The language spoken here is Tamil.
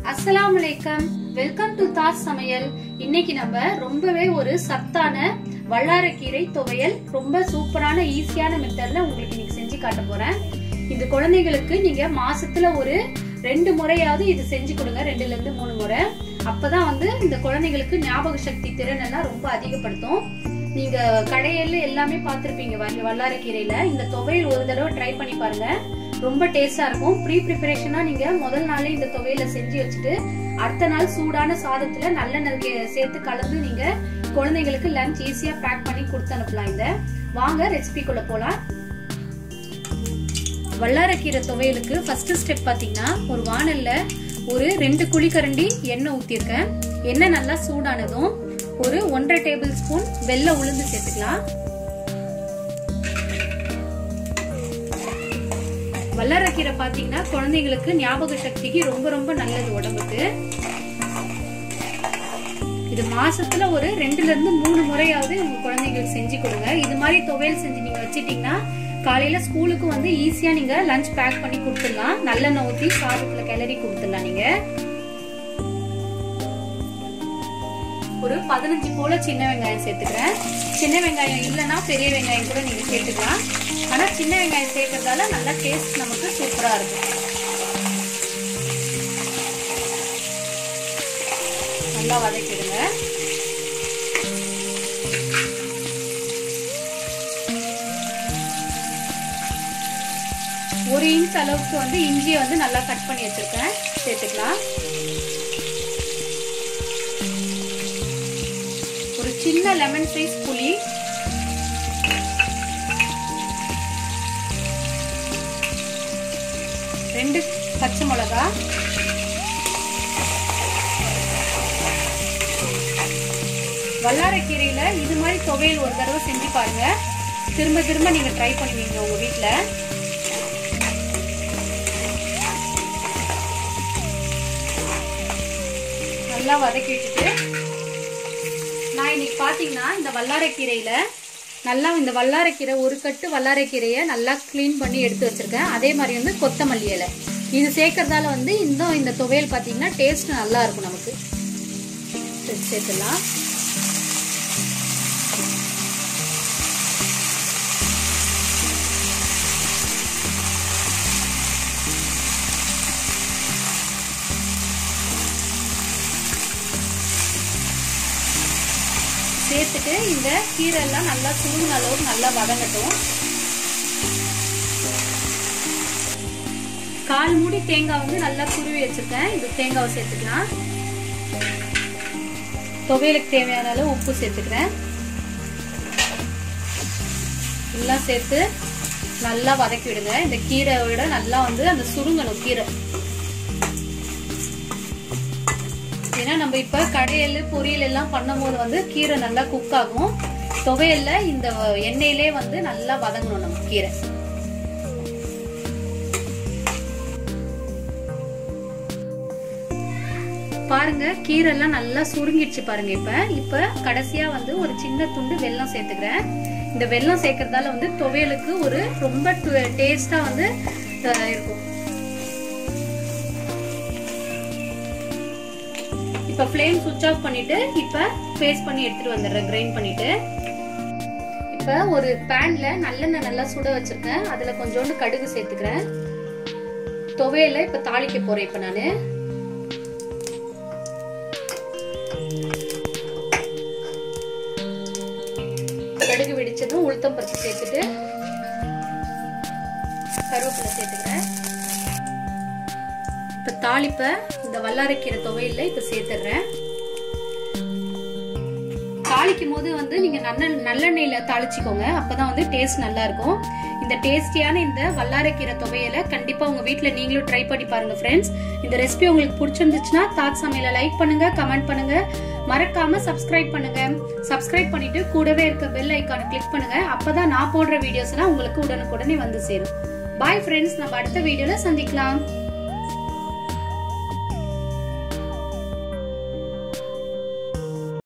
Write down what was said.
அஸ்ஸலாமு அலைக்கம் வெல்கம் டு தாஸ் சமையல் இன்னைக்கு நம்ம ரொம்பவே ஒரு சத்தான வல்லாரக்கீரை துவையல் ரொம்ப சூப்பரான ஈஸியான மெத்தட்ல உங்களுக்கு இன்னைக்கு செஞ்சு காட்ட போறேன் இந்த குழந்தைகளுக்கு நீங்க மாசத்துல ஒரு ரெண்டு முறையாவது இது செஞ்சு கொடுங்க ரெண்டுல இருந்து மூணு முறை அப்பதான் வந்து இந்த குழந்தைகளுக்கு ஞாபக சக்தி திறன் எல்லாம் ரொம்ப அதிகப்படுத்தும் நீங்க கடையில எல்லாமே பார்த்திருப்பீங்க வல்ல- வல்லாரக்கீரையில இந்த துவையல் ஒரு தடவை ட்ரை பண்ணி பாருங்க ரொம்ப டேஸ்டா இருக்கும் ப்ரீ ப்ரிப்பரேஷனா நீங்க முதல் நாளே இந்த துவையில செஞ்சு வச்சுட்டு அடுத்த நாள் சூடான சாதத்துல நல்லெண்ணெய் கே- சேர்த்து கலந்து நீங்க குழந்தைங்களுக்கு லஞ்ச் ஈஸியா பேக் பண்ணி கொடுத்து அனுப்பலாம் இந்த வாங்க ரெசிபிக்குள்ள போலாம் வல்லாரக்கீரை துவையலுக்கு ஃபர்ஸ்ட் ஸ்டெப் பாத்தீங்கன்னா ஒரு வானல்ல ஒரு ரெண்டு குழிக்கரண்டி எண்ணெய் ஊத்திருக்கேன் எண்ணெய் நல்லா சூடானதும் ஒரு ஒன்றரை டேபிள் ஸ்பூன் வெள்ளை உளுந்து சேர்த்துக்கலாம் வல்லாரக்கீரை பாத்தீங்கன்னா குழந்தைங்களுக்கு ஞாபக சக்திக்கு ரொம்ப ரொம்ப நல்லது உடம்புக்கு இது மாசத்துல ஒரு ரெண்டுல இருந்து மூணு முறையாவது உங்க குழந்தைங்களுக்கு செஞ்சு கொடுங்க இது மாதிரி துவையல் செஞ்சு நீங்க வச்சிட்டீங்கன்னா காலையில ஸ்கூலுக்கு வந்து ஈஸியா நீங்க லஞ்ச் பேக் பண்ணி கொடுத்துடலாம் நல்லெண்ணெய் ஊத்தி சாதத்துல கிளறி கொடுத்துடலாம் நீங்க ஒரு பதினஞ்சு போல சின்ன வெங்காயம் சேர்த்துக்கிறேன் சின்ன வெங்காயம் இல்லைன்னா பெரிய வெங்காயம் கூட நீங்க சேர்த்துக்கலாம் ஆனா சின்ன வெங்காயம் சேர்க்கறதால நல்லா டேஸ்ட் நமக்கு சூப்பரா இருக்கும் நல்லா வதக்கிடுங்க ஒரு இன்ச் அளவுக்கு வந்து இஞ்சியை வந்து நல்லா கட் பண்ணி வச்சிருக்கேன் சேர்த்துக்கலாம் ஒரு சின்ன லெமன் சைஸ் புளி ரெண்டு பச்சை மிளகா வல்லாரக்கீரையில இது மாதிரி துவையல் ஒரு தடவை செஞ்சு பாருங்க திரும்ப திரும்ப நீங்க ட்ரை பண்ணுவீங்க உங்க வீட்ல நல்லா வதக்கி விட்டுட்டு நான் இன்னைக்கு பாத்தீங்கன்னா இந்த வல்லாரக்கீரையில நல்லா இந்த வல்லாரக்கீரை ஒரு கட்டு வல்லாரக்கீரையை நல்லா க்ளீன் பண்ணி எடுத்து வச்சிருக்கேன் அதே மாதிரி வந்து கொத்தமல்லி இலை இது சேர்க்கறதால வந்து இந்த இந்த துவையல் பாத்தீங்கன்னா டேஸ்ட் நல்லா இருக்கும் நமக்கு சரி, சேர்த்துலாம் சேர்த்துட்டு இந்த கீரை எல்லாம் நல்லா சுருங்கின அளவுக்கு நல்லா வதங்கட்டும் கால் மூடி தேங்காய் வந்து நல்லா துருவி வச்சிருக்கேன் இந்த தேங்காவை சேர்த்துக்கலாம் துவையலுக்கு தேவையான அளவு உப்பு சேர்த்துக்கிறேன் எல்லாம் சேர்த்து நல்லா வதக்கி விடுங்க இந்த கீரை விட நல்லா வந்து அந்த சுருங்கணும் கீரை ஏன்னா நம்ம இப்ப கடையல் பொரியல் எல்லாம் பண்ணும்போது வந்து கீரை நல்லா குக் ஆகும் துவையல்ல இந்த எண்ணெயிலே வந்து நல்லா வதங்கணும் நம்ம கீரை பாருங்க கீரை எல்லாம் நல்லா சுருங்கிடுச்சு பாருங்க இப்ப இப்ப கடைசியா வந்து ஒரு சின்ன துண்டு வெல்லம் சேர்த்துக்கிறேன் இந்த வெல்லம் சேர்க்கறதால வந்து துவையலுக்கு ஒரு ரொம்ப டேஸ்டா வந்து அஹ், இருக்கும் இப்ப ஃப்ளேம் சுவிட்ச் ஆஃப் பண்ணிட்டு இப்ப பேஸ்ட் பண்ணி எடுத்துட்டு வந்துடுறேன் கிரைண்ட் பண்ணிட்டு இப்ப ஒரு பேன்ல நல்லெண்ணெய் நல்லா சுட வச்சிருக்கேன் அதுல கொஞ்சோண்டு கடுகு சேர்த்துக்கிறேன் துவையல இப்ப தாளிக்க போறேன் இப்ப நானு கடுகு வெடிச்சதும் உளுத்தம் பருப்பு சேர்த்துட்டு கருவேப்பிலை சேர்த்துக்கிறேன் இப்ப தாளிப்ப இந்த வல்லாரைக்கீரை துவையில இப்ப சேர்த்துடுறேன் தாளிக்கும் போது வந்து நீங்க நல்ல நல்லெண்ணெயில தாளிச்சுக்கோங்க அப்பதான் வந்து டேஸ்ட் நல்லா இருக்கும் இந்த டேஸ்டியான இந்த வல்லாரைக்கீரை துவையலை கண்டிப்பா உங்க வீட்ல நீங்களும் ட்ரை பண்ணி பாருங்க ஃப்ரெண்ட்ஸ் இந்த ரெசிபி உங்களுக்கு பிடிச்சிருந்துச்சுன்னா தாத் சமையல லைக் பண்ணுங்க கமெண்ட் பண்ணுங்க மறக்காம சப்ஸ்கிரைப் பண்ணுங்க சப்ஸ்கிரைப் பண்ணிட்டு கூடவே இருக்க பெல் ஐக்கானை கிளிக் பண்ணுங்க அப்பதான் நான் போடுற வீடியோஸ் எல்லாம் உங்களுக்கு உடனுக்குடனே வந்து சேரும் பாய் ஃப்ரெண்ட்ஸ் நம்ம அடுத்த வீடியோல சந்திக்கலாம்